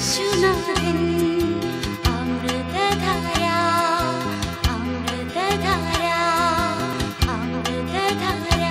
യേശുനാഥൻ അമൃതധാര അമൃതധാര അമൃതധാര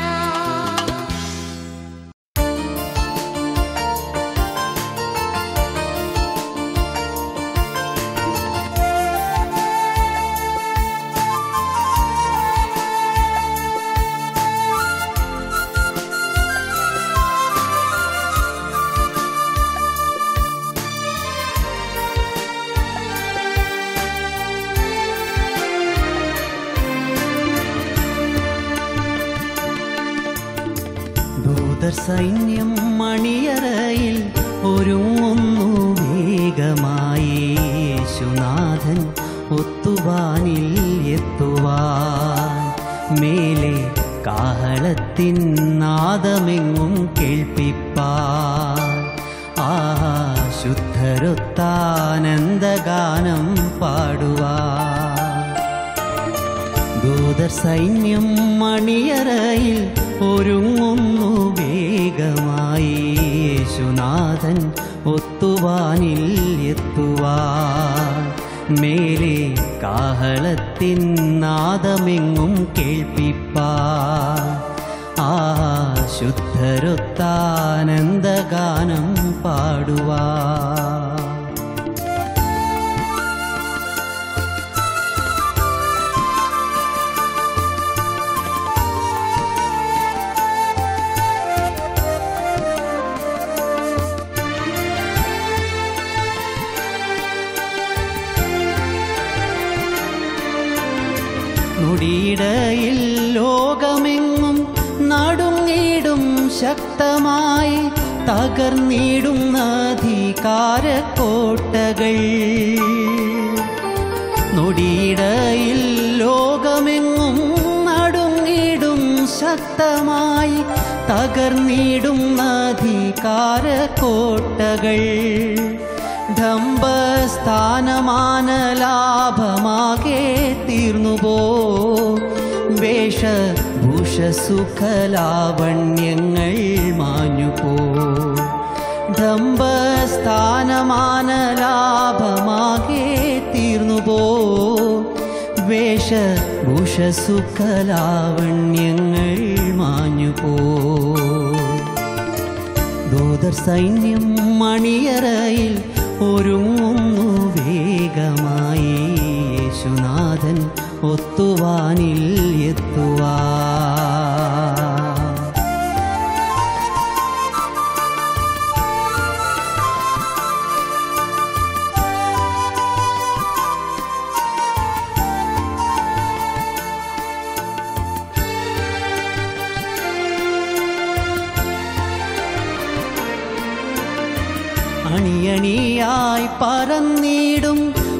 ദൂതർ സൈന്യം മണിയറയിൽ ഒരുങ്ങുന്നു വേഗമായി യേശുനാഥൻ ഒത്തുവാനിൽ എത്തുവാൻ മേലെ കാഹളത്തിൻ നാദമെങ്ങും കേൾപ്പിപ്പാൻ ആ ശുദ്ധരൊത്താനന്ദഗാനം പാടുവാൻ ദൂതർ സൈന്യം മണിയറയിൽ ഒരുങ്ങുന്നു വേഗമായി യേശുനാഥൻ ഒത്തുവാനിൽ എത്തുവാൻ മേലെ കാഹളത്തിൻ നാദമെങ്ങും കേൾപ്പിപ്പാൻ ആ ശുദ്ധരൊത്താനന്ദഗാനം പാടുവാൻ നൊടിയിടയിൽ ലോകമെങ്ങും നടുങ്ങിടും ശക്തമായി തകർന്നിടുന്ന അധികാരക്കോട്ടകൾ നൊടിയിടയിൽ ലോകമെങ്ങും നടുങ്ങിടും ശക്തമായി തകർന്നിടുന്ന അധികാരക്കോട്ടകൾ ഡംബസ്ഥാനമാന ലാഭമാകെ തീർന്നുപോ വേഷഭൂഷസുഖലാവണ്യങ്ങൾ മാഞ്ഞുപോ ഡംബസ്ഥാനമാന ലാഭമാകെ തീർന്നുപോ വേഷഭൂഷസുഖലാവണ്യങ്ങൾ മാഞ്ഞുപോ ദൂതർ സൈന്യം മണിയറയിൽ ഒരുങ്ങുന്നു വേഗമായി യേശുനാഥൻ ഒത്തുവാനിൽ എത്തുവാ അണിയണിയായി പറന്നിടും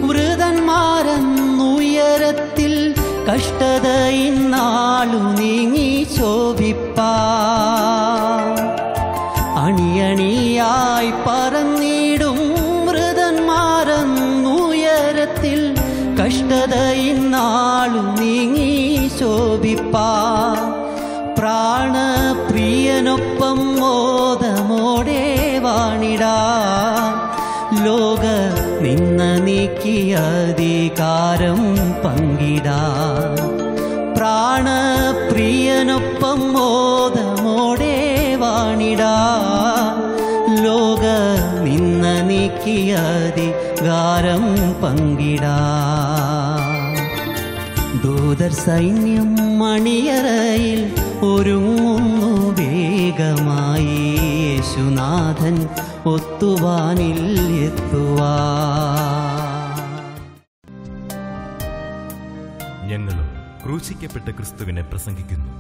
വൃതന്മാരെന്നുയരത്തിൽ കഷ്ടത ഇന്നാളു നീങ്ങി ശോഭിപ്പാ അണിയണിയായി പറന്നിടും മൃതന്മാരെന്നുയരത്തിൽ കഷ്ടത ഇന്നാളു നീങ്ങി ശോഭിപ്പാ പ്രാണപ്രിയനൊപ്പം മോദമോടെ വാണിടാ ലോക നിന്ന നീക്കിയ അധികാരം പങ്കിടാ പ്രാണപ്രിയനൊപ്പം മോദമോടെ വാണിടാ ലോക നിന്ന നീക്കിയ അധികാരം പങ്കിടാ ദൂതർ സൈന്യം മണിയറയിൽ ഒരുങ്ങുന്നു വേഗമായി യേശുനാഥൻ ഒത്തുവാനിൽ എത്തുവാ ഞങ്ങളും ക്രൂശിക്കപ്പെട്ട ക്രിസ്തുവിനെ പ്രസംഗിക്കുന്നു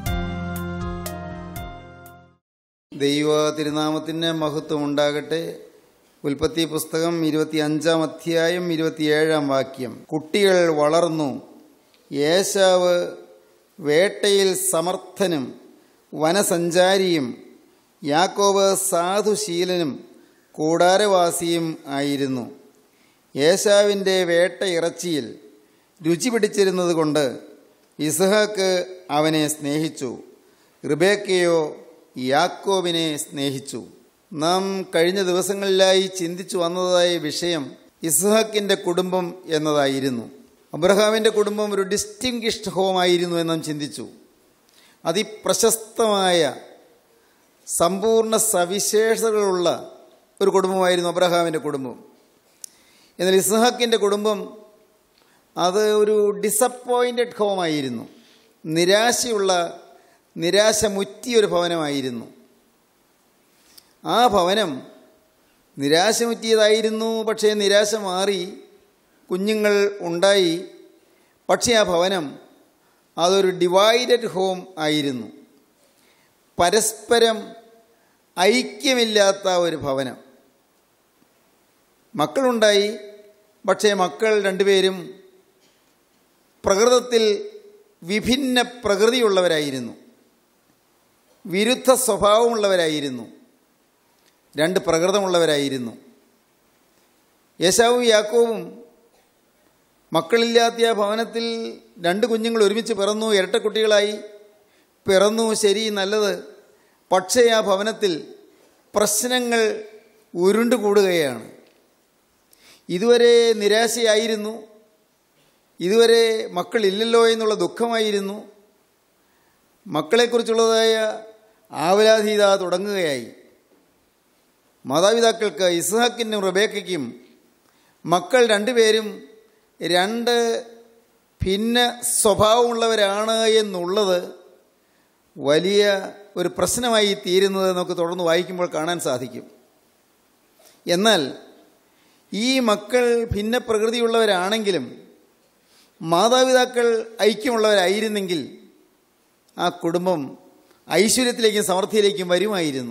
ദൈവ തിരുനാമത്തിന് മഹത്വം ഉണ്ടാകട്ടെ ഉൽപ്പത്തി പുസ്തകം ഇരുപത്തിയഞ്ചാം അധ്യായം ഇരുപത്തിയേഴാം വാക്യം കുട്ടികൾ വളർന്നു യേശാവ് വേട്ടയിൽ സമർത്ഥനും വനസഞ്ചാരിയും യാക്കോബ് സാധുശീലനും കൂടാരവാസിയും ആയിരുന്നു യേശാവിൻ്റെ വേട്ട ഇറച്ചിയിൽ രുചി പിടിച്ചിരുന്നതുകൊണ്ട് ഇസ്ഹാക്ക് അവനെ സ്നേഹിച്ചു റിബേക്കയോ യാക്കോബിനെ സ്നേഹിച്ചു നാം കഴിഞ്ഞ ദിവസങ്ങളിലായി ചിന്തിച്ചു വന്നതായ വിഷയം ഇസ്ഹാക്കിൻ്റെ കുടുംബം എന്നതായിരുന്നു അബ്രഹാമിൻ്റെ കുടുംബം ഒരു ഡിസ്റ്റിങ്ഷ്ഡ് ഹോമായിരുന്നു എന്ന് നാം ചിന്തിച്ചു അതിപ്രശസ്തമായ സമ്പൂർണ്ണ സവിശേഷതകളുള്ള ഒരു കുടുംബമായിരുന്നു അബ്രഹാമിൻ്റെ കുടുംബം എന്നാൽ ഇസ്ഹാക്കിൻ്റെ കുടുംബം അത് ഒരു ഡിസപ്പോയിൻറ്റഡ് ഹോമായിരുന്നു നിരാശയുള്ള നിരാശ മുറ്റിയൊരു ഭവനമായിരുന്നു ആ ഭവനം നിരാശ മുറ്റിയതായിരുന്നു പക്ഷേ നിരാശ മാറി കുഞ്ഞുങ്ങൾ ഉണ്ടായി പക്ഷേ ആ ഭവനം അതൊരു ഡിവൈഡഡ് ഹോം ആയിരുന്നു പരസ്പരം ഐക്യമില്ലാത്ത ഒരു ഭവനം മക്കളുണ്ടായി പക്ഷേ മക്കൾ രണ്ടുപേരും പ്രകൃതത്തിൽ വിഭിന്ന പ്രകൃതിയുള്ളവരായിരുന്നു വിരുദ്ധ സ്വഭാവമുള്ളവരായിരുന്നു രണ്ട് പ്രകൃതമുള്ളവരായിരുന്നു യേശാവും യാക്കോവും മക്കളില്ലാത്ത ആ ഭവനത്തിൽ രണ്ട് കുഞ്ഞുങ്ങൾ ഒരുമിച്ച് പിറന്നു ഇരട്ടക്കുട്ടികളായി പിറന്നു ശരി നല്ലത് പക്ഷേ ആ ഭവനത്തിൽ പ്രശ്നങ്ങൾ ഉരുണ്ടുകൂടുകയാണ് ഇതുവരെ നിരാശയായിരുന്നു ഇതുവരെ മക്കളില്ലല്ലോ എന്നുള്ള ദുഃഖമായിരുന്നു മക്കളെക്കുറിച്ചുള്ളതായ ആവലാധീത തുടങ്ങുകയായി മാതാപിതാക്കൾക്ക് ഇസ്ഹാക്കിനും റബേക്കയ്ക്കും മക്കൾ രണ്ടുപേരും രണ്ട് ഭിന്ന സ്വഭാവമുള്ളവരാണ് എന്നുള്ളത് വലിയ ഒരു പ്രശ്നമായി തീരുന്നത് നമുക്ക് തുടർന്ന് വായിക്കുമ്പോൾ കാണാൻ സാധിക്കും എന്നാൽ ഈ മക്കൾ ഭിന്ന പ്രകൃതിയുള്ളവരാണെങ്കിലും മാതാപിതാക്കൾ ഐക്യമുള്ളവരായിരുന്നെങ്കിൽ ആ കുടുംബം ഐശ്വര്യത്തിലേക്കും സമൃദ്ധിയിലേക്കും വരുമായിരുന്നു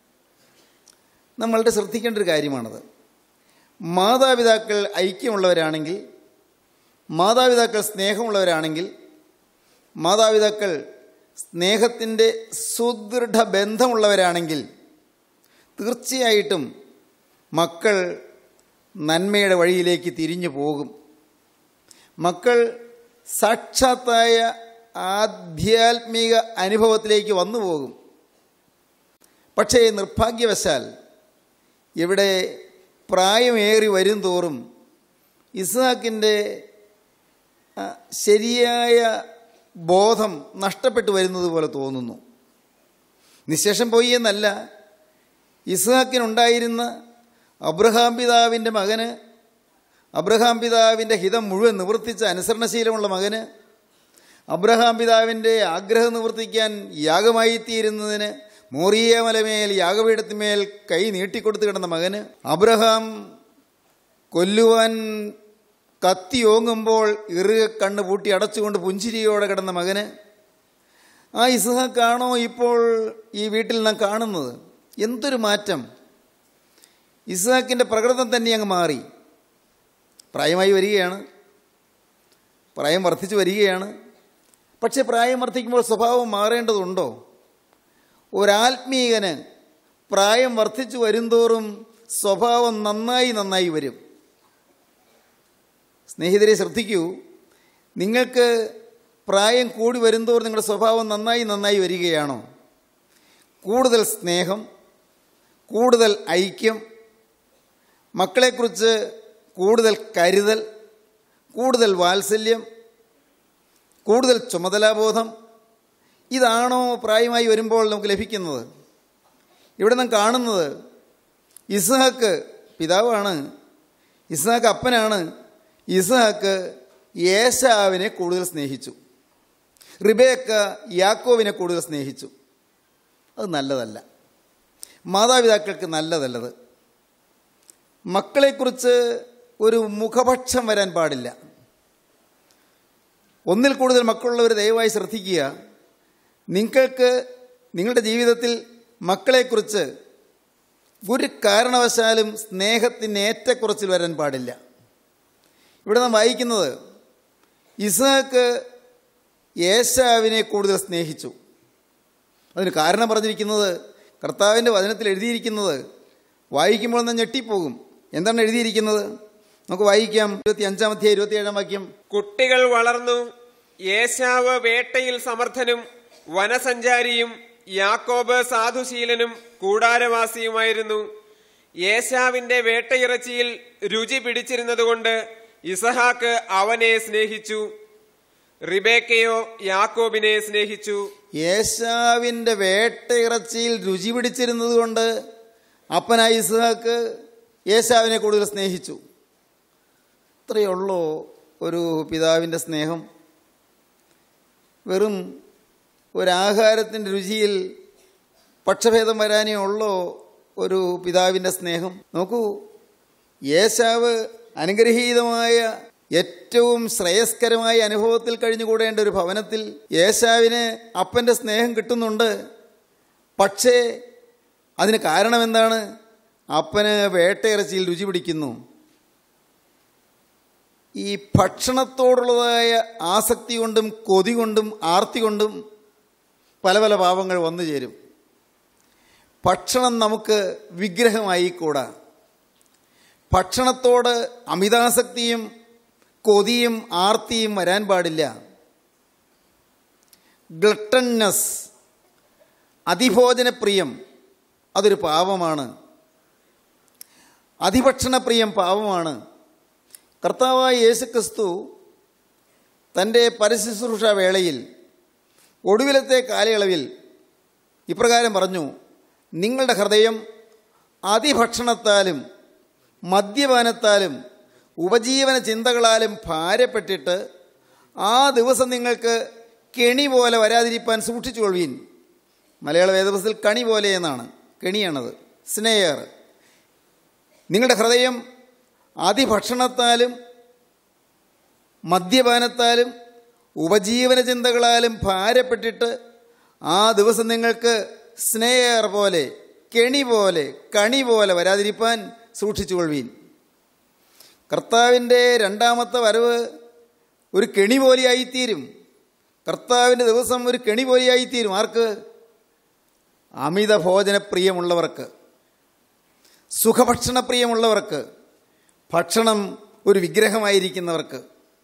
നമ്മളുടെ ശ്രദ്ധിക്കേണ്ട ഒരു കാര്യമാണത് മാതാപിതാക്കൾ ഐക്യമുള്ളവരാണെങ്കിൽ മാതാപിതാക്കൾ സ്നേഹമുള്ളവരാണെങ്കിൽ മാതാപിതാക്കൾ സ്നേഹത്തിൻ്റെ സുദൃഢ ബന്ധമുള്ളവരാണെങ്കിൽ തീർച്ചയായിട്ടും മക്കൾ നന്മയുടെ വഴിയിലേക്ക് തിരിഞ്ഞു പോകും മക്കൾ സാക്ഷാത്തായ ആധ്യാത്മിക അനുഭവത്തിലേക്ക് വന്നു പോകും പക്ഷേ നിർഭാഗ്യവശാൽ ഇവിടെ പ്രായമേറി വരും തോറും ഇസ്ഹാക്കിൻ്റെ ആ, ശരിയായ ബോധം നഷ്ടപ്പെട്ടു വരുന്നത് പോലെ തോന്നുന്നു നിശേഷം പോയി എന്നല്ല ഇസ്ഹാക്കിനുണ്ടായിരുന്ന അബ്രഹാം പിതാവിൻ്റെ മകന് അബ്രഹാം പിതാവിൻ്റെ ഹിതം മുഴുവൻ നിവർത്തിച്ച അനുസരണശീലമുള്ള മകന് അബ്രഹാം പിതാവിൻ്റെ ആഗ്രഹം നിവർത്തിക്കാൻ യാഗമായി തീരുന്നതിന് മോറിയ മലമേൽ യാഗപീഠത്തിന്മേൽ കൈ നീട്ടിക്കൊടുത്ത് കിടന്ന മകന് അബ്രഹാം കൊല്ലുവാൻ കത്തി ഓങ്ങുമ്പോൾ ഇറുക കണ്ണ് പൂട്ടി അടച്ചുകൊണ്ട് പുഞ്ചിരിയോടെ കിടന്ന മകന് ആ ഇസ്ഹാക്കാണോ ഇപ്പോൾ ഈ വീട്ടിൽ നാം കാണുന്നത് എന്തൊരു മാറ്റം ഇസ്ഹാക്കിൻ്റെ പ്രകൃതം തന്നെ അങ്ങ് മാറി പ്രായമായി വരികയാണ് പ്രായം വർദ്ധിച്ചു വരികയാണ് പക്ഷേ പ്രായം വർദ്ധിക്കുമ്പോൾ സ്വഭാവം മാറേണ്ടതുണ്ടോ ഒരാത്മീയന് പ്രായം വർദ്ധിച്ചു വരുംതോറും സ്വഭാവം നന്നായി നന്നായി വരും സ്നേഹിതരെ ശ്രദ്ധിക്കൂ നിങ്ങൾക്ക് പ്രായം കൂടി വരുംതോറും നിങ്ങളുടെ സ്വഭാവം നന്നായി നന്നായി വരികയാണോ കൂടുതൽ സ്നേഹം കൂടുതൽ ഐക്യം മക്കളെക്കുറിച്ച് കൂടുതൽ കരുതൽ കൂടുതൽ വാത്സല്യം കൂടുതൽ ചുമതലാബോധം ഇതാണോ പ്രായമായി വരുമ്പോൾ നമുക്ക് ലഭിക്കുന്നത് ഇവിടെ നാം കാണുന്നത് ഇസ്ഹാക്ക് പിതാവാണ് ഇസ്ഹാക്ക് അപ്പനാണ് ഇസ്ഹാക്ക് യേശാവിനെ കൂടുതൽ സ്നേഹിച്ചു റിബേക്ക യാക്കോവിനെ കൂടുതൽ സ്നേഹിച്ചു അത് നല്ലതല്ല മാതാപിതാക്കൾക്ക് നല്ലതല്ലത് മക്കളെക്കുറിച്ച് ഒരു മുഖപക്ഷം വരാൻ പാടില്ല ഒന്നിൽ കൂടുതൽ മക്കളുള്ളവർ ദയവായി ശ്രദ്ധിക്കുക നിങ്ങൾക്ക് നിങ്ങളുടെ ജീവിതത്തിൽ മക്കളെക്കുറിച്ച് ഒരു കാരണവശാലും സ്നേഹത്തിന് ഏറ്റക്കുറച്ചിൽ വരാൻ പാടില്ല ഇവിടെ നാം വായിക്കുന്നത് ഇസാക്ക് യേശാവിനെ കൂടുതൽ സ്നേഹിച്ചു അതിന് കാരണം പറഞ്ഞിരിക്കുന്നത് കർത്താവിൻ്റെ വചനത്തിൽ എഴുതിയിരിക്കുന്നത് വായിക്കുമ്പോൾ നാം ഞെട്ടിപ്പോകും എന്താണ് എഴുതിയിരിക്കുന്നത് നമുക്ക് വായിക്കാം ഇരുപത്തി അഞ്ചാം അധ്യായം ഇരുപത്തിയേഴാം വാക്യം കുട്ടികൾ വളർന്നു ഏശാവ് വേട്ടയിൽ സമർത്ഥനും വനസഞ്ചാരിയും യാക്കോബ് സാധുശീലനും കൂടാരവാസിയുമായിരുന്നു യേശാവിന്റെ വേട്ടയിറച്ചിയിൽ രുചി പിടിച്ചിരുന്നതുകൊണ്ട് ഇസഹാക്ക് അവനെ സ്നേഹിച്ചു റിബേക്കയോ യാക്കോബിനെ സ്നേഹിച്ചു യേശാവിൻ്റെ വേട്ടയിറച്ചിയിൽ രുചി പിടിച്ചിരുന്നത് കൊണ്ട് അപ്പനായ ഇസ്ഹാക്ക് യേശാവിനെ കൂടുതൽ സ്നേഹിച്ചു ഇത്രയേ ഉള്ളൂ ഒരു പിതാവിൻ്റെ സ്നേഹം വെറും ഒരാഹാരത്തിൻ്റെ രുചിയിൽ പക്ഷഭേദം വരാനേ ഉള്ളോ ഒരു പിതാവിൻ്റെ സ്നേഹം നോക്കൂ യേശാവ് അനുഗ്രഹീതമായ ഏറ്റവും ശ്രേയസ്കരമായ അനുഭവത്തിൽ കഴിഞ്ഞുകൂടേണ്ട ഒരു ഭവനത്തിൽ യേശാവിന് അപ്പൻ്റെ സ്നേഹം കിട്ടുന്നുണ്ട് പക്ഷേ അതിന് കാരണം എന്താണ് അപ്പന് വേട്ടയിറച്ചിയിൽ രുചി പിടിക്കുന്നു ഈ ഭക്ഷണത്തോടുള്ളതായ ആസക്തി കൊണ്ടും കൊതി കൊണ്ടും ആർത്തി കൊണ്ടും പല പല പാവങ്ങൾ വന്നു ചേരും ഭക്ഷണം നമുക്ക് വിഗ്രഹമായിക്കൂടാ ഭക്ഷണത്തോട് അമിതാസക്തിയും കൊതിയും ആർത്തിയും വരാൻ പാടില്ല ഗ്ലട്ടന്നസ് അതിഭോജനപ്രിയം അതൊരു പാവമാണ് അതിഭക്ഷണപ്രിയം പാവമാണ് കർത്താവായ യേശുക്രിസ്തു തൻ്റെ പരശുശ്രൂഷ വേളയിൽ ഒടുവിലത്തെ കാലയളവിൽ ഇപ്രകാരം പറഞ്ഞു നിങ്ങളുടെ ഹൃദയം അതിഭക്ഷണത്താലും മദ്യപാനത്താലും ഉപജീവന ചിന്തകളാലും ഭാരപ്പെട്ടിട്ട് ആ ദിവസം നിങ്ങൾക്ക് കെണി പോലെ വരാതിരിപ്പാൻ സൂക്ഷിച്ചുകൊള്ളുവീൻ മലയാള വേദപുസ്തകത്തിൽ കണി പോലെ എന്നാണ് കെണിയാണത് സ്നേയർ നിങ്ങളുടെ ഹൃദയം അതിഭക്ഷണത്താലും മദ്യപാനത്താലും ഉപജീവന ചിന്തകളാലും ഭാരപ്പെട്ടിട്ട് ആ ദിവസം നിങ്ങൾക്ക് സ്നേഹർ പോലെ കെണി പോലെ കണി പോലെ വരാതിരിപ്പാൻ സൂക്ഷിച്ചുകൊള്ളുവീൻ കർത്താവിൻ്റെ രണ്ടാമത്തെ വരവ് ഒരു കെണി പോലെയായിത്തീരും കർത്താവിൻ്റെ ദിവസം ഒരു കെണി പോലെയായിത്തീരും ആർക്ക് അമിത ഭോജനപ്രിയമുള്ളവർക്ക് സുഖഭക്ഷണപ്രിയമുള്ളവർക്ക് ഭക്ഷണം ഒരു വിഗ്രഹമായിരിക്കുന്നവർക്ക്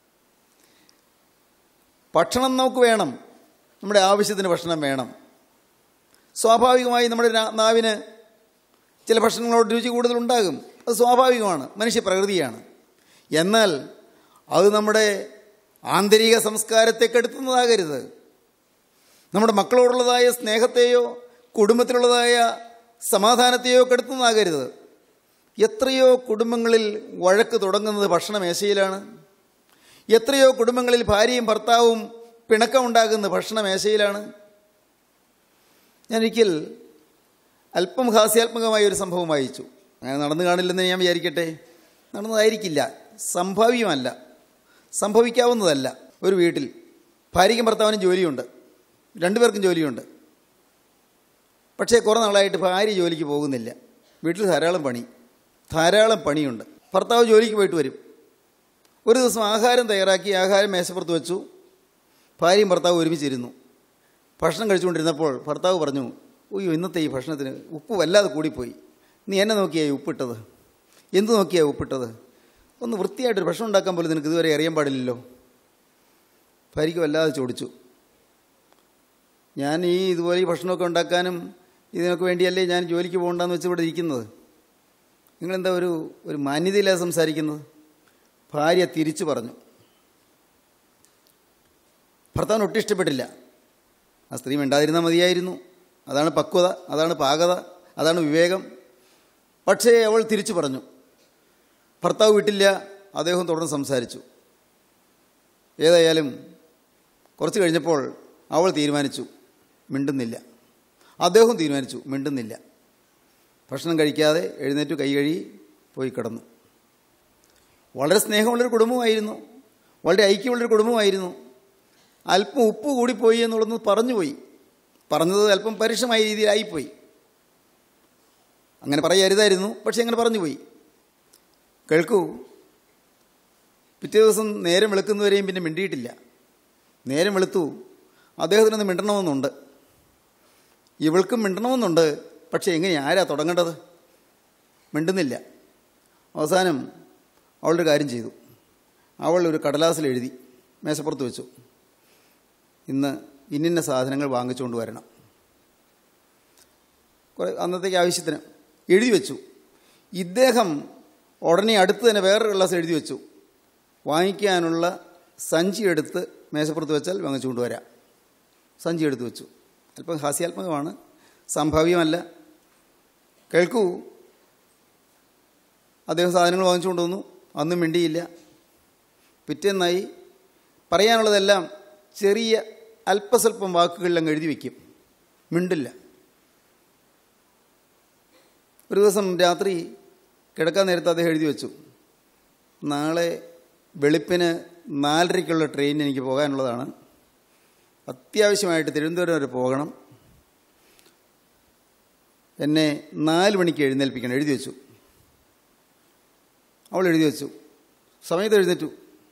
ഭക്ഷണം നമുക്ക് വേണം നമ്മുടെ ആവശ്യത്തിന് ഭക്ഷണം വേണം സ്വാഭാവികമായി നമ്മുടെ നാ- നാവിന് ചില ഭക്ഷണങ്ങളോട് രുചി കൂടുതലുണ്ടാകും അത് സ്വാഭാവികമാണ് മനുഷ്യ പ്രകൃതിയാണ് എന്നാൽ അത് നമ്മുടെ ആന്തരിക സംസ്കാരത്തെ കെടുത്തുന്നതാകരുത് നമ്മുടെ മക്കളോടുള്ളതായ സ്നേഹത്തെയോ കുടുംബത്തിലുള്ളതായ സമാധാനത്തെയോ കെടുത്തുന്നതാകരുത് എത്രയോ കുടുംബങ്ങളിൽ വഴക്ക് തുടങ്ങുന്നത് ഭക്ഷണമേശയിലാണ് എത്രയോ കുടുംബങ്ങളിൽ ഭാര്യയും ഭർത്താവും പിണക്കമുണ്ടാകുന്നത് ഭക്ഷണമേശയിലാണ് ഞാനൊരിക്കൽ അല്പം ഹാസ്യാത്മകമായ ഒരു സംഭവം വായിച്ചു അങ്ങനെ നടന്നു കാണില്ലെന്ന് ഞാൻ വിചാരിക്കട്ടെ നടന്നതായിരിക്കില്ല സംഭാവ്യമല്ല സംഭവിക്കാവുന്നതല്ല ഒരു വീട്ടിൽ ഭാര്യയ്ക്കും ഭർത്താവിനും ജോലിയുണ്ട് രണ്ടുപേർക്കും ജോലിയുണ്ട് പക്ഷേ കുറേ നാളായിട്ട് ഭാര്യ ജോലിക്ക് പോകുന്നില്ല വീട്ടിൽ ധാരാളം പണി ധാരാളം പണിയുണ്ട് ഭർത്താവ് ജോലിക്ക് പോയിട്ട് വരും ഒരു ദിവസം ആഹാരം തയ്യാറാക്കി ആഹാരം മേശപ്പുറത്ത് വെച്ചു ഭാര്യയും ഭർത്താവും ഒരുമിച്ചിരുന്നു ഭക്ഷണം കഴിച്ചുകൊണ്ടിരുന്നപ്പോൾ ഭർത്താവ് പറഞ്ഞു അയ്യോ ഇന്നത്തെ ഈ ഭക്ഷണത്തിന് ഉപ്പ് വല്ലാതെ കൂടിപ്പോയി നീ എന്നെ നോക്കിയായി ഉപ്പിട്ടത് എന്ത് നോക്കിയായി ഉപ്പിട്ടത് ഒന്ന് വൃത്തിയായിട്ടൊരു ഭക്ഷണം ഉണ്ടാക്കാൻ പോലും നിനക്ക് ഇതുവരെ അറിയാൻ പാടില്ലല്ലോ ഭാര്യയ്ക്ക് വല്ലാതെ ചോദിച്ചു ഞാൻ ഈ ഇതുപോലെ ഈ ഭക്ഷണമൊക്കെ ഉണ്ടാക്കാനും ഇതിനൊക്കെ വേണ്ടിയല്ലേ ഞാൻ ജോലിക്ക് പോകണ്ടെന്ന് വെച്ച് ഇവിടെ ഇരിക്കുന്നത് നിങ്ങളെന്താ ഒരു ഒരു മാന്യതയിലാണ് സംസാരിക്കുന്നത് ഭാര്യ തിരിച്ചു പറഞ്ഞു ഭർത്താവിന് ഒട്ടും ഇഷ്ടപ്പെട്ടില്ല ആ സ്ത്രീ മിണ്ടാതിരുന്നാൽ മതിയായിരുന്നു അതാണ് പക്വത അതാണ് പാകത അതാണ് വിവേകം പക്ഷേ അവൾ തിരിച്ചു പറഞ്ഞു ഭർത്താവ് വിട്ടില്ല അദ്ദേഹം തുടർന്ന് സംസാരിച്ചു ഏതായാലും കുറച്ച് കഴിഞ്ഞപ്പോൾ അവൾ തീരുമാനിച്ചു മിണ്ടുന്നില്ല അദ്ദേഹം തീരുമാനിച്ചു മിണ്ടുന്നില്ല ഭക്ഷണം കഴിക്കാതെ എഴുന്നേറ്റ് കൈ കഴുകി പോയി കിടന്നു വളരെ സ്നേഹമുള്ളൊരു കുടുംബമായിരുന്നു വളരെ ഐക്യമുള്ളൊരു കുടുംബമായിരുന്നു അല്പം ഉപ്പ് കൂടിപ്പോയി എന്നുള്ളത് പറഞ്ഞുപോയി പറഞ്ഞത് അല്പം പരുഷമായ രീതിയിലായിപ്പോയി അങ്ങനെ പറയരുതായിരുന്നു പക്ഷെ അങ്ങനെ പറഞ്ഞുപോയി കേൾക്കൂ പിറ്റേ ദിവസം നേരം വെളുക്കുന്നവരെയും പിന്നെ മിണ്ടിയിട്ടില്ല നേരം വെളുത്തു അദ്ദേഹത്തിനൊന്ന് മിണ്ടണമെന്നുണ്ട് ഇവൾക്കും മിണ്ടണമെന്നുണ്ട് പക്ഷേ എങ്ങനെ ആരാ തുടങ്ങേണ്ടത് മിണ്ടുന്നില്ല അവസാനം അവളൊരു കാര്യം ചെയ്തു അവൾ ഒരു കടലാസിൽ എഴുതി മേശപ്പുറത്ത് വെച്ചു ഇന്ന് ഇന്നിന്ന സാധനങ്ങൾ വാങ്ങിച്ചുകൊണ്ട് വരണം കുറേ അന്നത്തേക്ക് ആവശ്യത്തിന് എഴുതി വെച്ചു ഇദ്ദേഹം ഉടനെ അടുത്ത് തന്നെ വേറൊരു കള്ളസ് എഴുതി വെച്ചു വാങ്ങിക്കാനുള്ള സഞ്ചി എടുത്ത് മേശപ്പുറത്ത് വെച്ചാൽ വാങ്ങിച്ചു കൊണ്ടുവരാം സഞ്ചി എടുത്ത് വെച്ചു അല്പം ഹാസ്യാത്മകമാണ് സംഭാവ്യമല്ല കേൾക്കൂ അദ്ദേഹം സാധനങ്ങൾ വാങ്ങിച്ചു കൊണ്ടുവന്നു അന്നും മിണ്ടിയില്ല പിറ്റേന്നായി പറയാനുള്ളതെല്ലാം ചെറിയ അല്പസ്വല്പം വാക്കുകളിലങ്ങ് എഴുതി വയ്ക്കും മിണ്ടില്ല ഒരു ദിവസം രാത്രി കിടക്കാൻ നേരത്ത് അദ്ദേഹം എഴുതി വെച്ചു നാളെ വെളുപ്പിന് നാലരയ്ക്കുള്ള ട്രെയിൻ എനിക്ക് പോകാനുള്ളതാണ് അത്യാവശ്യമായിട്ട് തിരുവനന്തപുരം വരെ പോകണം എന്നെ നാല് മണിക്ക് എഴുന്നേൽപ്പിക്കണം എഴുതി വെച്ചു അവൾ എഴുതി വെച്ചു സമയത്ത് എഴുന്നേറ്റു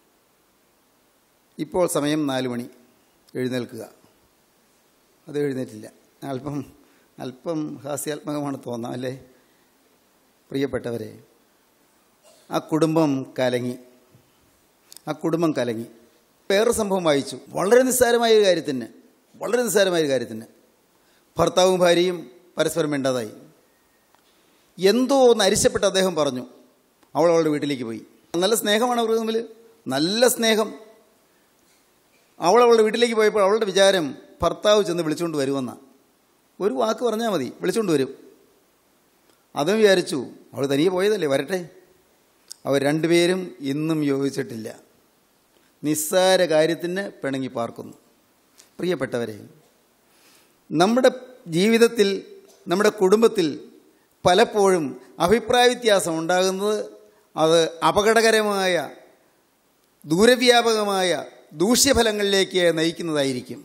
ഇപ്പോൾ സമയം നാല് മണി എഴുന്നേൽക്കുക അത് എഴുന്നേറ്റില്ല അല്പം അല്പം ഹാസ്യാത്മകമാണ് തോന്നാം അല്ലേ പ്രിയപ്പെട്ടവരെ ആ കുടുംബം കലങ്ങി ആ കുടുംബം കലങ്ങി വേറൊരു സംഭവം വായിച്ചു വളരെ നിസ്സാരമായ ഒരു കാര്യത്തിന് വളരെ നിസ്സാരമായ ഒരു കാര്യത്തിന് ഭർത്താവും ഭാര്യയും പരസ്പരം വേണ്ടതായി എന്തോ ഒന്ന് അരിശപ്പെട്ട് അദ്ദേഹം പറഞ്ഞു അവൾ അവളുടെ വീട്ടിലേക്ക് പോയി നല്ല സ്നേഹമാണ് അവർ തമ്മിൽ നല്ല സ്നേഹം അവൾ അവളുടെ വീട്ടിലേക്ക് പോയപ്പോൾ അവളുടെ വിചാരം ഭർത്താവ് ചെന്ന് വിളിച്ചുകൊണ്ട് വരുമെന്ന ഒരു വാക്ക് പറഞ്ഞാൽ മതി വിളിച്ചുകൊണ്ട് വരും അതും വിചാരിച്ചു അവൾ തനിയെ പോയതല്ലേ വരട്ടെ അവർ രണ്ടുപേരും ഇന്നും യോജിച്ചിട്ടില്ല നിസ്സാര കാര്യത്തിന് പിണങ്ങി പാർക്കുന്നു പ്രിയപ്പെട്ടവരെ നമ്മുടെ ജീവിതത്തിൽ നമ്മുടെ കുടുംബത്തിൽ പലപ്പോഴും അഭിപ്രായ വ്യത്യാസം ഉണ്ടാകുന്നത് അത് അപകടകരമായ ദൂരവ്യാപകമായ ദൂഷ്യഫലങ്ങളിലേക്ക് നയിക്കുന്നതായിരിക്കും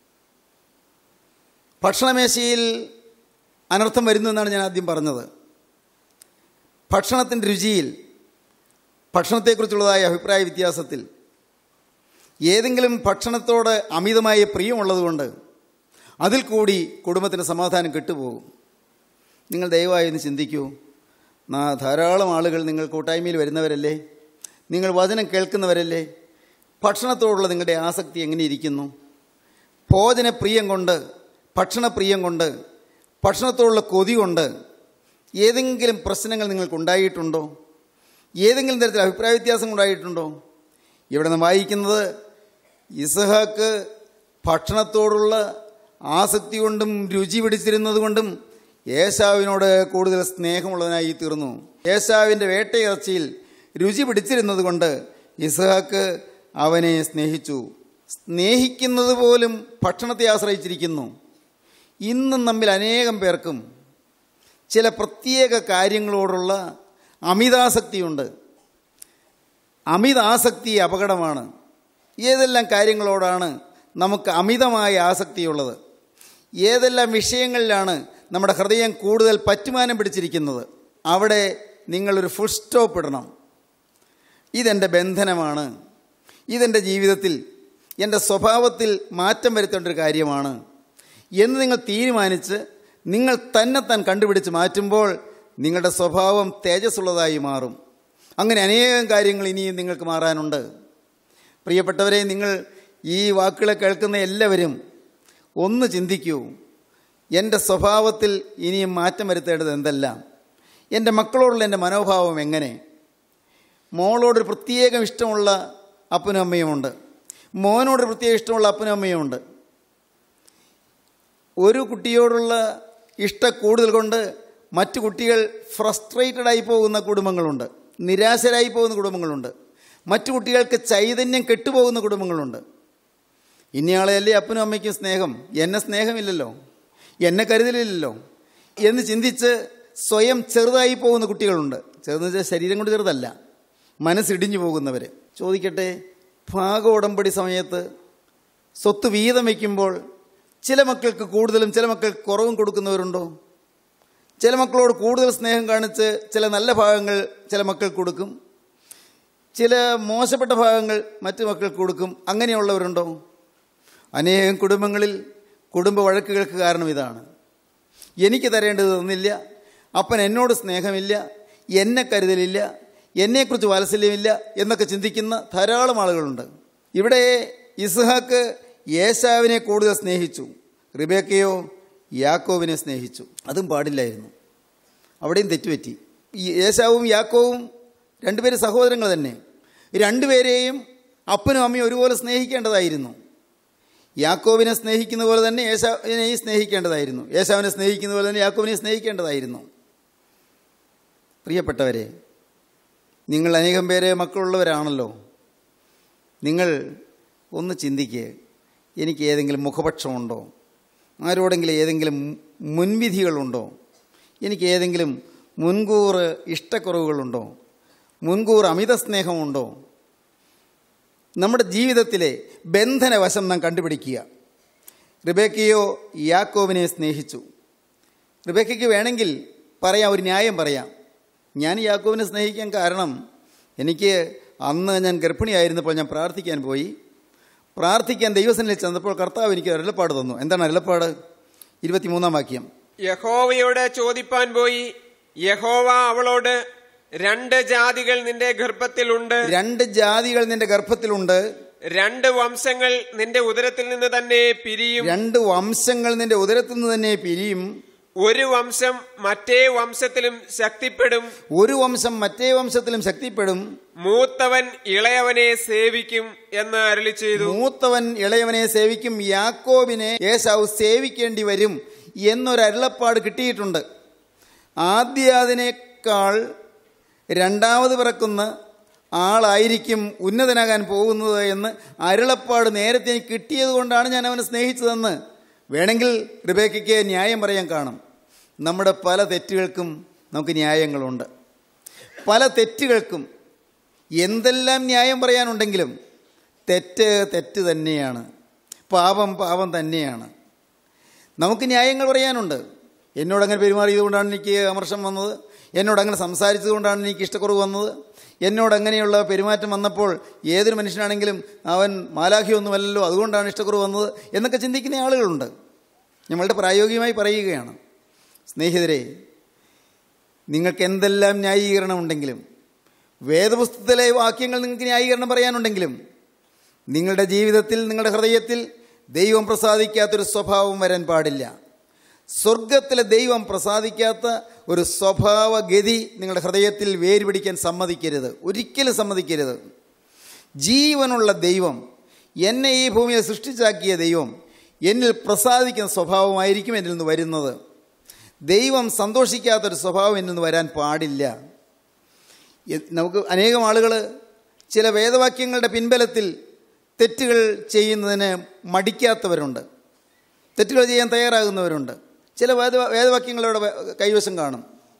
ഭക്ഷണമേശയിൽ അനർത്ഥം വരുന്നു എന്നാണ് ഞാൻ ആദ്യം പറഞ്ഞത് ഭക്ഷണത്തിൻ്റെ രുചിയിൽ ഭക്ഷണത്തെക്കുറിച്ചുള്ളതായ അഭിപ്രായ വ്യത്യാസത്തിൽ ഏതെങ്കിലും ഭക്ഷണത്തോട് അമിതമായ പ്രിയമുള്ളതുകൊണ്ട് അതിൽ കൂടി കുടുംബത്തിന് സമാധാനം കെട്ടുപോകും നിങ്ങൾ ദയവായി ഒന്ന് ചിന്തിക്കൂ നാ ധാരാളം ആളുകൾ നിങ്ങൾ കൂട്ടായ്മയിൽ വരുന്നവരല്ലേ നിങ്ങൾ വചനം കേൾക്കുന്നവരല്ലേ ഭക്ഷണത്തോടുള്ള നിങ്ങളുടെ ആസക്തി എങ്ങനെ ഇരിക്കുന്നു ഭോജനപ്രിയം കൊണ്ട് ഭക്ഷണപ്രിയം കൊണ്ട് ഭക്ഷണത്തോടുള്ള കൊതി കൊണ്ട് ഏതെങ്കിലും പ്രശ്നങ്ങൾ നിങ്ങൾക്കുണ്ടായിട്ടുണ്ടോ ഏതെങ്കിലും തരത്തിൽ അഭിപ്രായ വ്യത്യാസം ഉണ്ടായിട്ടുണ്ടോ ഇവിടെ നാം വായിക്കുന്നത് ഇസഹാക്ക് ഭക്ഷണത്തോടുള്ള ആസക്തി കൊണ്ടും രുചി പിടിച്ചിരുന്നത് കൊണ്ടും ഏശാവിനോട് കൂടുതൽ സ്നേഹമുള്ളവനായി തീർന്നു ഏശാവിൻ്റെ വേട്ടയിറച്ചിയിൽ രുചി പിടിച്ചിരുന്നത് കൊണ്ട് ഇസഹാക്ക് അവനെ സ്നേഹിച്ചു സ്നേഹിക്കുന്നത് പോലും ഭക്ഷണത്തെ ആശ്രയിച്ചിരിക്കുന്നു ഇന്നും നമ്മിൽ അനേകം പേർക്കും ചില പ്രത്യേക കാര്യങ്ങളോടുള്ള അമിതാസക്തിയുണ്ട് അമിതാസക്തി അപകടമാണ് ഏതെല്ലാം കാര്യങ്ങളോടാണ് നമുക്ക് അമിതമായ ആസക്തിയുള്ളത് ഏതെല്ലാം വിഷയങ്ങളിലാണ് നമ്മുടെ ഹൃദയം കൂടുതൽ പറ്റുമാനം പിടിച്ചിരിക്കുന്നത് അവിടെ നിങ്ങളൊരു ഫുൾ സ്റ്റോപ്പ് ഇടണം ഇതെൻ്റെ ബന്ധനമാണ് ഇതെൻ്റെ ജീവിതത്തിൽ എൻ്റെ സ്വഭാവത്തിൽ മാറ്റം വരുത്തേണ്ട ഒരു കാര്യമാണ് എന്ന് നിങ്ങൾ തീരുമാനിച്ച് നിങ്ങൾ തന്നെ താൻ കണ്ടുപിടിച്ച് മാറ്റുമ്പോൾ നിങ്ങളുടെ സ്വഭാവം തേജസ്സുള്ളതായി മാറും അങ്ങനെ അനേകം കാര്യങ്ങൾ ഇനിയും നിങ്ങൾക്ക് മാറാനുണ്ട് പ്രിയപ്പെട്ടവരെ നിങ്ങൾ ഈ വാക്കുകളെ കേൾക്കുന്ന എല്ലാവരും ഒന്ന് ചിന്തിക്കൂ എൻ്റെ സ്വഭാവത്തിൽ ഇനിയും മാറ്റം വരുത്തേണ്ടത് എന്തെല്ലാം എൻ്റെ മക്കളോടുള്ള എൻ്റെ മനോഭാവം എങ്ങനെ മോളോടൊരു പ്രത്യേകം ഇഷ്ടമുള്ള അപ്പനും അമ്മയുമുണ്ട് മോനോടൊരു പ്രത്യേക ഇഷ്ടമുള്ള അപ്പനും അമ്മയുമുണ്ട് ഒരു കുട്ടിയോടുള്ള ഇഷ്ട കൂടുതൽ കൊണ്ട് മറ്റു കുട്ടികൾ ഫ്രസ്ട്രേറ്റഡ് ആയി പോകുന്ന കുടുംബങ്ങളുണ്ട് നിരാശരായി പോകുന്ന കുടുംബങ്ങളുണ്ട് മറ്റു കുട്ടികൾക്ക് ചൈതന്യം കെട്ടുപോകുന്ന കുടുംബങ്ങളുണ്ട് ഇനിയാളെയല്ലേ അപ്പനും അമ്മയ്ക്കും സ്നേഹം എന്നെ സ്നേഹമില്ലല്ലോ എന്നെ കരുതലില്ലല്ലോ എന്ന് ചിന്തിച്ച് സ്വയം ചെറുതായി പോകുന്ന കുട്ടികളുണ്ട് ചെറുതെന്ന് വെച്ചാൽ ശരീരം കൊണ്ട് ചെറുതല്ല മനസ്സിടിഞ്ഞു പോകുന്നവർ ചോദിക്കട്ടെ ഭാഗ ഉടമ്പടി സമയത്ത് സ്വത്ത് വീതം വയ്ക്കുമ്പോൾ ചില മക്കൾക്ക് കൂടുതലും ചില മക്കൾക്ക് കുറവും കൊടുക്കുന്നവരുണ്ടോ ചില മക്കളോട് കൂടുതൽ സ്നേഹം കാണിച്ച് ചില നല്ല ഭാഗങ്ങൾ ചില മക്കൾക്ക് കൊടുക്കും ചില മോശപ്പെട്ട ഭാഗങ്ങൾ മറ്റു മക്കൾക്ക് കൊടുക്കും അങ്ങനെയുള്ളവരുണ്ടോ അനേകം കുടുംബങ്ങളിൽ കുടുംബ വഴക്കുകൾക്ക് കാരണം ഇതാണ് എനിക്ക് തരേണ്ടത് തന്നില്ല അപ്പൻ എന്നോട് സ്നേഹമില്ല എന്നെ കരുതലില്ല എന്നെക്കുറിച്ച് വാത്സല്യമില്ല എന്നൊക്കെ ചിന്തിക്കുന്ന ധാരാളം ആളുകളുണ്ട് ഇവിടെ ഇസ്ഹാക്ക് യേശാവിനെ കൂടുതൽ സ്നേഹിച്ചു റിബേക്കയോ യാക്കോവിനെ സ്നേഹിച്ചു അതും പാടില്ലായിരുന്നു അവിടെയും തെറ്റുപറ്റി ഈ യേശാവും യാക്കോവും രണ്ടുപേരും സഹോദരങ്ങൾ തന്നെ രണ്ടുപേരെയും അപ്പനും അമ്മയും ഒരുപോലെ സ്നേഹിക്കേണ്ടതായിരുന്നു യാക്കോവിനെ സ്നേഹിക്കുന്ന പോലെ തന്നെ യേശാവിനെയും സ്നേഹിക്കേണ്ടതായിരുന്നു യേശാവിനെ സ്നേഹിക്കുന്ന പോലെ തന്നെ യാക്കോവിനെ സ്നേഹിക്കേണ്ടതായിരുന്നു പ്രിയപ്പെട്ടവരെ നിങ്ങൾ അനേകം പേരെ മക്കളുള്ളവരാണല്ലോ നിങ്ങൾ ഒന്ന് ചിന്തിക്കുക എനിക്ക് ഏതെങ്കിലും മുഖപക്ഷമുണ്ടോ ആരോടെങ്കിലും ഏതെങ്കിലും മുൻവിധികളുണ്ടോ എനിക്ക് ഏതെങ്കിലും മുൻകൂർ ഇഷ്ടക്കുറവുകളുണ്ടോ മുൻകൂർ അമിത സ്നേഹമുണ്ടോ നമ്മുടെ ജീവിതത്തിലെ ബന്ധനവശം നാം കണ്ടുപിടിക്കുക റിബേക്കയോ യാക്കോവിനെ സ്നേഹിച്ചു റിബേക്കയ്ക്ക് വേണമെങ്കിൽ പറയാം ഒരു ന്യായം പറയാം ഞാൻ യാക്കോവിനെ സ്നേഹിക്കാൻ കാരണം എനിക്ക് അന്ന് ഞാൻ ഗർഭിണിയായിരുന്നപ്പോൾ ഞാൻ പ്രാർത്ഥിക്കാൻ പോയി പ്രാർത്ഥിക്കാൻ ദൈവസനിൽ ചെന്നപ്പോൾ കർത്താവ് എനിക്ക് അരുളപ്പാട് തന്നു എന്താണ് അരുളപ്പാട് ഇരുപത്തിമൂന്നാം വാക്യം യഹോവയോട് ചോദിപ്പാൻ പോയി യഹോവ അവളോട് രണ്ട് ജാതികൾ നിന്റെ ഗർഭത്തിലുണ്ട് രണ്ട് ജാതികൾ നിന്റെ ഗർഭത്തിലുണ്ട് രണ്ട് വംശങ്ങൾ നിന്റെ ഉദരത്തിൽ നിന്ന് തന്നെ പിരിയും രണ്ട് വംശങ്ങൾ നിന്റെ ഉദരത്തിൽ നിന്ന് തന്നെ പിരിയും ഒരു വംശം മറ്റേ വംശത്തിലും ശക്തിപ്പെടും ഒരു വംശം മറ്റേ വംശത്തിലും ശക്തിപ്പെടും മൂത്തവൻ ഇളയവനെ സേവിക്കും എന്ന് അരളി ചെയ്തു മൂത്തവൻ ഇളയവനെ സേവിക്കും യാക്കോബിനെ ഏശാവ് സേവിക്കേണ്ടി വരും എന്നൊരു അരുളപ്പാട് കിട്ടിയിട്ടുണ്ട് ആദ്യാതിനേക്കാൾ രണ്ടാമത് പിറക്കുന്ന ആളായിരിക്കും ഉന്നതനാകാൻ പോകുന്നത് എന്ന് അരുളപ്പാട് നേരത്തെ എനിക്ക് കിട്ടിയത് കൊണ്ടാണ് ഞാൻ അവനെ സ്നേഹിച്ചതെന്ന് വേണമെങ്കിൽ റിബേക്കയ്ക്ക് ന്യായം പറയാൻ കാണും നമ്മുടെ പല തെറ്റുകൾക്കും നമുക്ക് ന്യായങ്ങളുണ്ട് പല തെറ്റുകൾക്കും എന്തെല്ലാം ന്യായം പറയാനുണ്ടെങ്കിലും തെറ്റ് തെറ്റ് തന്നെയാണ് പാപം പാപം തന്നെയാണ് നമുക്ക് ന്യായങ്ങൾ പറയാനുണ്ട് എന്നോട് അങ്ങനെ പെരുമാറിയത് കൊണ്ടാണ് എനിക്ക് അമർഷം വന്നത് എന്നോട് അങ്ങനെ സംസാരിച്ചത് കൊണ്ടാണ് എനിക്ക് ഇഷ്ടക്കുറവ് വന്നത് എന്നോട് അങ്ങനെയുള്ള പെരുമാറ്റം വന്നപ്പോൾ ഏതൊരു മനുഷ്യനാണെങ്കിലും അവൻ മാലാഖിയൊന്നുമല്ലല്ലോ അതുകൊണ്ടാണ് ഇഷ്ടക്കുറവ് വന്നത് എന്നൊക്കെ ചിന്തിക്കുന്ന ആളുകളുണ്ട് നമ്മളുടെ പ്രായോഗികമായി പറയുകയാണ് സ്നേഹിതരെ നിങ്ങൾക്ക് എന്തെല്ലാം ന്യായീകരണം ഉണ്ടെങ്കിലും വേദപുസ്തകത്തിലെ വാക്യങ്ങൾ നിങ്ങൾക്ക് ന്യായീകരണം പറയാനുണ്ടെങ്കിലും നിങ്ങളുടെ ജീവിതത്തിൽ നിങ്ങളുടെ ഹൃദയത്തിൽ ദൈവം പ്രസാദിക്കാത്തൊരു സ്വഭാവം വരാൻ പാടില്ല സ്വർഗത്തിലെ ദൈവം പ്രസാദിക്കാത്ത ഒരു സ്വഭാവഗതി നിങ്ങളുടെ ഹൃദയത്തിൽ വേര് പിടിക്കാൻ സമ്മതിക്കരുത് ഒരിക്കലും സമ്മതിക്കരുത് ജീവനുള്ള ദൈവം എന്നെ ഈ ഭൂമിയെ സൃഷ്ടിച്ചാക്കിയ ദൈവം എന്നിൽ പ്രസാദിക്കുന്ന സ്വഭാവമായിരിക്കും എന്നിൽ നിന്ന് വരുന്നത് ദൈവം സന്തോഷിക്കാത്തൊരു സ്വഭാവം എന്നിൽ നിന്ന് വരാൻ പാടില്ല എ- നമുക്ക് അനേകം ആളുകൾ ചില വേദവാക്യങ്ങളുടെ പിൻബലത്തിൽ തെറ്റുകൾ ചെയ്യുന്നതിന് മടിക്കാത്തവരുണ്ട് തെറ്റുകൾ ചെയ്യാൻ തയ്യാറാകുന്നവരുണ്ട് ചില വേദ വേദവാക്യങ്ങളുടെ കൈവശം കാണും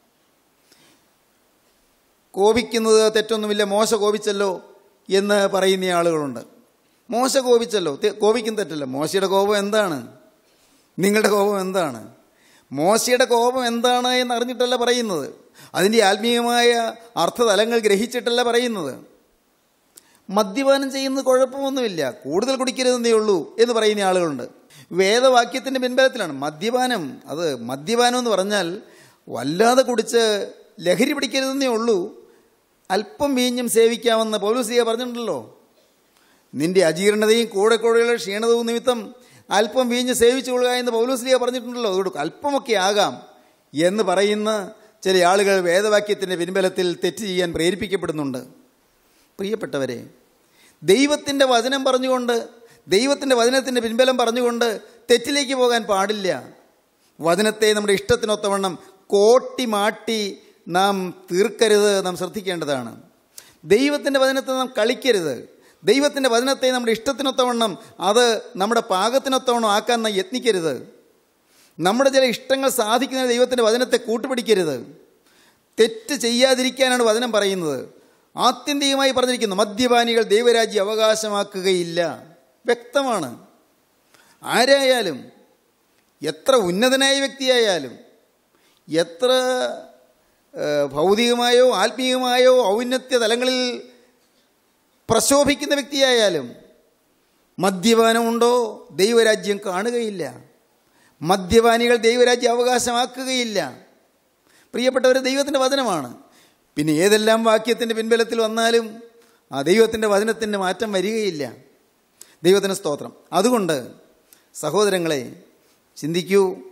കോപിക്കുന്നത് തെറ്റൊന്നുമില്ല മോശ കോപിച്ചല്ലോ എന്ന് പറയുന്ന ആളുകളുണ്ട് മോശ കോപിച്ചല്ലോ തെ- കോപിക്കും തെറ്റല്ല മോശയുടെ കോപം എന്താണ് നിങ്ങളുടെ കോപം എന്താണ് മോശയുടെ കോപം എന്താണ് എന്ന് അറിഞ്ഞിട്ടല്ല പറയുന്നത് അതിൻ്റെ ആത്മീയമായ അർത്ഥതലങ്ങൾ ഗ്രഹിച്ചിട്ടല്ല പറയുന്നത് മദ്യപാനം ചെയ്യുന്നത് കുഴപ്പമൊന്നുമില്ല കൂടുതൽ കുടിക്കരുതെന്നേ ഉള്ളൂ എന്ന് പറയുന്ന ആളുകളുണ്ട് വേദവാക്യത്തിൻ്റെ പിൻബലത്തിലാണ് മദ്യപാനം അത് മദ്യപാനം എന്ന് പറഞ്ഞാൽ വല്ലാതെ കുടിച്ച് ലഹരി പിടിക്കരുതെന്നേ ഉള്ളൂ അല്പം വീഞ്ഞും സേവിക്കാമെന്ന് പൗലുസിയ പറഞ്ഞിട്ടുണ്ടല്ലോ നിന്റെ അജീർണതയും കൂടെ കൂടെയുള്ള ക്ഷീണതവും നിമിത്തം അല്പം വീഞ്ഞ് സേവിച്ചു കൊള്ളുക എന്ന് പൗലോസ്ലിയ പറഞ്ഞിട്ടുണ്ടല്ലോ അതുകൊണ്ട് അല്പമൊക്കെ ആകാം എന്ന് പറയുന്ന ചില ആളുകൾ വേദവാക്യത്തിൻ്റെ പിൻബലത്തിൽ തെറ്റ് ചെയ്യാൻ പ്രേരിപ്പിക്കപ്പെടുന്നുണ്ട് പ്രിയപ്പെട്ടവരെ ദൈവത്തിൻ്റെ വചനം പറഞ്ഞുകൊണ്ട് ദൈവത്തിൻ്റെ വചനത്തിൻ്റെ പിൻബലം പറഞ്ഞുകൊണ്ട് തെറ്റിലേക്ക് പോകാൻ പാടില്ല വചനത്തെ നമ്മുടെ ഇഷ്ടത്തിനൊത്തവണ്ണം കോട്ടി മാട്ടി നാം തീർക്കരുത് നാം ശ്രദ്ധിക്കേണ്ടതാണ് ദൈവത്തിൻ്റെ വചനത്തെ നാം കളിക്കരുത് ദൈവത്തിൻ്റെ വചനത്തെ നമ്മുടെ ഇഷ്ടത്തിനൊത്തവണ്ണം അത് നമ്മുടെ പാകത്തിനൊത്തവണ്ണം ആക്കാൻ നാം യത്നിക്കരുത് നമ്മുടെ ചില ഇഷ്ടങ്ങൾ സാധിക്കുന്ന ദൈവത്തിൻ്റെ വചനത്തെ കൂട്ടുപിടിക്കരുത് തെറ്റ് ചെയ്യാതിരിക്കാനാണ് വചനം പറയുന്നത് ആത്യന്തികമായി പറഞ്ഞിരിക്കുന്നു മദ്യപാനികൾ ദൈവരാജ്യം അവകാശമാക്കുകയില്ല വ്യക്തമാണ് ആരായാലും എത്ര ഉന്നതനായ വ്യക്തിയായാലും എത്ര ഏഹ്, ഭൗതികമായോ ആത്മീയമായോ ഔന്നത്യ തലങ്ങളിൽ പ്രശോഭിക്കുന്ന വ്യക്തിയായാലും മദ്യപാനമുണ്ടോ ദൈവരാജ്യം കാണുകയില്ല മദ്യപാനികൾ ദൈവരാജ്യം അവകാശമാക്കുകയില്ല പ്രിയപ്പെട്ടവർ ദൈവത്തിൻ്റെ വചനമാണ് പിന്നെ ഏതെല്ലാം വാക്യത്തിൻ്റെ പിൻബലത്തിൽ വന്നാലും ആ ദൈവത്തിൻ്റെ വചനത്തിൻ്റെ മാറ്റം വരികയില്ല ദൈവത്തിന് സ്തോത്രം അതുകൊണ്ട് സഹോദരങ്ങളെ ചിന്തിക്കൂ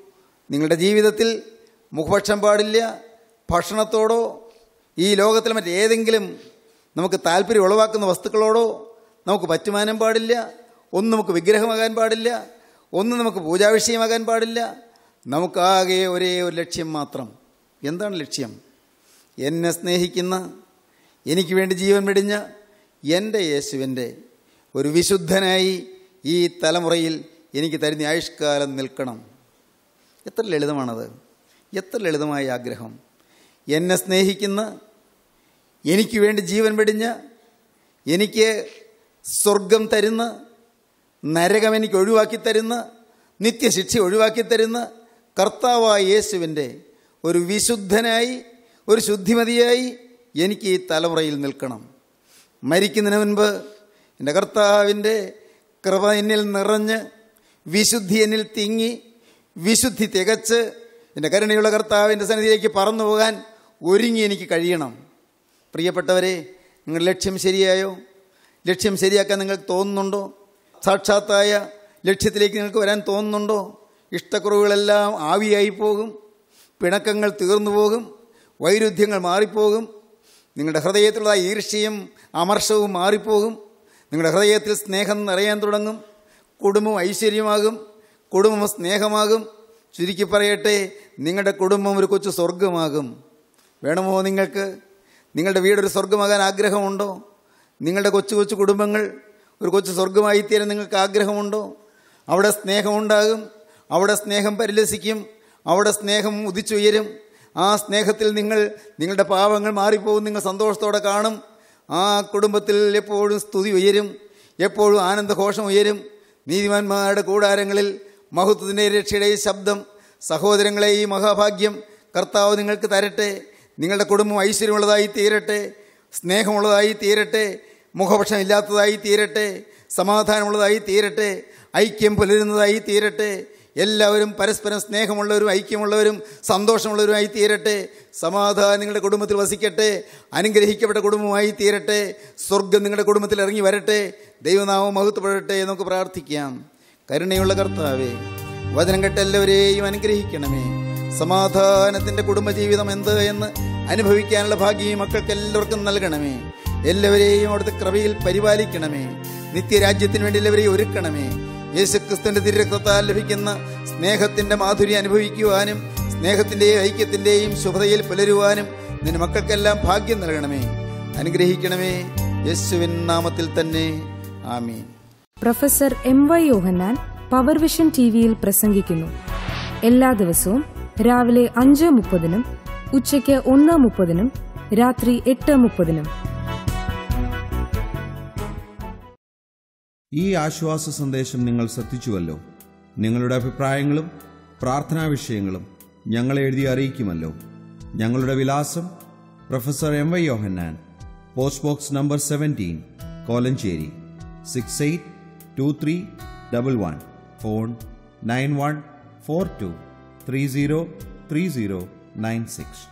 നിങ്ങളുടെ ജീവിതത്തിൽ മുഖപക്ഷം പാടില്ല ഭക്ഷണത്തോടോ ഈ ലോകത്തിലെ മറ്റേതെങ്കിലും നമുക്ക് താല്പര്യം ഉളവാക്കുന്ന വസ്തുക്കളോടോ നമുക്ക് പറ്റുമാനം പാടില്ല ഒന്നും നമുക്ക് വിഗ്രഹമാകാൻ പാടില്ല ഒന്നും നമുക്ക് പൂജാവിഷയമാകാൻ പാടില്ല നമുക്കാകെ ഒരേ ഒരു ലക്ഷ്യം മാത്രം എന്താണ് ലക്ഷ്യം എന്നെ സ്നേഹിക്കുന്ന എനിക്ക് വേണ്ടി ജീവൻ വെടിഞ്ഞ എൻ്റെ യേശുവിൻ്റെ ഒരു വിശുദ്ധനായി ഈ തലമുറയിൽ എനിക്ക് തരുന്ന ആയുഷ്കാലം നിൽക്കണം എത്ര ലളിതമാണത് എത്ര ലളിതമായ ആഗ്രഹം എന്നെ സ്നേഹിക്കുന്ന എനിക്ക് വേണ്ടി ജീവൻ വെടിഞ്ഞ എനിക്ക് സ്വർഗം തരുന്ന നരകം എനിക്ക് ഒഴിവാക്കി തരുന്ന നിത്യശിക്ഷ ഒഴിവാക്കി തരുന്ന കർത്താവായ യേശുവിൻ്റെ ഒരു വിശുദ്ധനായി ഒരു ശുദ്ധിമതിയായി എനിക്ക് ഈ തലമുറയിൽ നിൽക്കണം മരിക്കുന്നതിന് മുൻപ് എൻ്റെ കർത്താവിൻ്റെ കൃപ എന്നിൽ നിറഞ്ഞ് വിശുദ്ധി എന്നിൽ തിങ്ങി വിശുദ്ധി തികച്ച് എൻ്റെ കരുണയുള്ള കർത്താവിൻ്റെ സന്നിധിയിലേക്ക് പറന്നു പോകാൻ ഒരുങ്ങി എനിക്ക് കഴിയണം പ്രിയപ്പെട്ടവരെ നിങ്ങളുടെ ലക്ഷ്യം ശരിയായോ ലക്ഷ്യം ശരിയാക്കാൻ നിങ്ങൾക്ക് തോന്നുന്നുണ്ടോ സാക്ഷാത്തായ ലക്ഷ്യത്തിലേക്ക് നിങ്ങൾക്ക് വരാൻ തോന്നുന്നുണ്ടോ ഇഷ്ടക്കുറവുകളെല്ലാം ആവിയായി പോകും പിണക്കങ്ങൾ തീർന്നു പോകും വൈരുദ്ധ്യങ്ങൾ മാറിപ്പോകും നിങ്ങളുടെ ഹൃദയത്തിലുള്ള ഈർഷ്യയും അമർഷവും മാറിപ്പോകും നിങ്ങളുടെ ഹൃദയത്തിൽ സ്നേഹം നിറയാൻ തുടങ്ങും കുടുംബം ഐശ്വര്യമാകും കുടുംബം സ്നേഹമാകും ചുരുക്കി പറയട്ടെ നിങ്ങളുടെ കുടുംബം ഒരു കൊച്ചു സ്വർഗമാകും വേണമോ നിങ്ങൾക്ക് നിങ്ങളുടെ വീടൊരു സ്വർഗമാകാൻ ആഗ്രഹമുണ്ടോ നിങ്ങളുടെ കൊച്ചു കൊച്ചു കുടുംബങ്ങൾ ഒരു കൊച്ചു സ്വർഗമായി തീരാൻ നിങ്ങൾക്ക് ആഗ്രഹമുണ്ടോ അവിടെ സ്നേഹമുണ്ടാകും അവിടെ സ്നേഹം പരിലസിക്കും അവിടെ സ്നേഹം ഉദിച്ചുയരും ആ സ്നേഹത്തിൽ നിങ്ങൾ നിങ്ങളുടെ പാവങ്ങൾ മാറിപ്പോകും നിങ്ങൾ സന്തോഷത്തോടെ കാണും ആ കുടുംബത്തിൽ എപ്പോഴും സ്തുതി ഉയരും എപ്പോഴും ആനന്ദഘോഷം ഉയരും നീതിമാന്മാരുടെ കൂടാരങ്ങളിൽ മഹത്വത്തിൻ്റെ രക്ഷയുടെ ഈ ശബ്ദം സഹോദരങ്ങളെ ഈ മഹാഭാഗ്യം കർത്താവ് നിങ്ങൾക്ക് തരട്ടെ നിങ്ങളുടെ കുടുംബം ഐശ്വര്യമുള്ളതായി തീരട്ടെ സ്നേഹമുള്ളതായി തീരട്ടെ മുഖപക്ഷമില്ലാത്തതായി തീരട്ടെ സമാധാനമുള്ളതായി തീരട്ടെ ഐക്യം പുലരുന്നതായി തീരട്ടെ എല്ലാവരും പരസ്പരം സ്നേഹമുള്ളവരും ഐക്യമുള്ളവരും സന്തോഷമുള്ളവരുമായി തീരട്ടെ സമാധാനം നിങ്ങളുടെ കുടുംബത്തിൽ വസിക്കട്ടെ അനുഗ്രഹിക്കപ്പെട്ട കുടുംബമായി തീരട്ടെ സ്വർഗം നിങ്ങളുടെ കുടുംബത്തിൽ ഇറങ്ങി വരട്ടെ ദൈവനാമം മഹത്വപ്പെടട്ടെ എന്ന് നമുക്ക് പ്രാർത്ഥിക്കാം കരുണയുള്ള കർത്താവേ വചനം കേട്ട എല്ലാവരെയും അനുഗ്രഹിക്കണമേ സമാധാനത്തിന്റെ കുടുംബജീവിതം എന്ത് എന്ന് അനുഭവിക്കാനുള്ള ഭാഗ്യം ഈ മക്കൾക്ക് എല്ലാവർക്കും നൽകണമേ എല്ലാവരെയും അവിടുത്തെ കൃപയിൽ പരിപാലിക്കണമേ നിത്യരാജ്യത്തിന് വേണ്ടി എല്ലാവരെയും ഒരുക്കണമേ യേശുക്രിസ്തുവിന്റെ തിരക്തത്താൽ ലഭിക്കുന്ന സ്നേഹത്തിന്റെ മാധുര്യം അനുഭവിക്കുവാനും സ്നേഹത്തിന്റെയും ഐക്യത്തിന്റെയും ശുഭതയിൽ പുലരുവാനും നിന്റെ മക്കൾക്കെല്ലാം ഭാഗ്യം നൽകണമേ അനുഗ്രഹിക്കണമേ യേശുവിൻ നാമത്തിൽ തന്നെ ആമീൻ professor M Y Yohannan power vision T വിയിൽ പ്രസംഗിക്കുന്നു എല്ലാ ദിവസവും രാവിലെ അഞ്ച് മുപ്പതിനും ഉച്ചയ്ക്ക് ഒന്ന് മുപ്പതിനും രാത്രി എട്ട് മുപ്പതിനും ഈ ആശ്വാസ സന്ദേശം നിങ്ങൾ ശ്രദ്ധിച്ചുവല്ലോ നിങ്ങളുടെ അഭിപ്രായങ്ങളും പ്രാർത്ഥനാ വിഷയങ്ങളും ഞങ്ങളെ എഴുതി അറിയിക്കുമല്ലോ ഞങ്ങളുടെ വിലാസം professor M Y Yohannan post box number seventeen Kolenchery six eight two three double one phone nine one four two three zero three zero nine six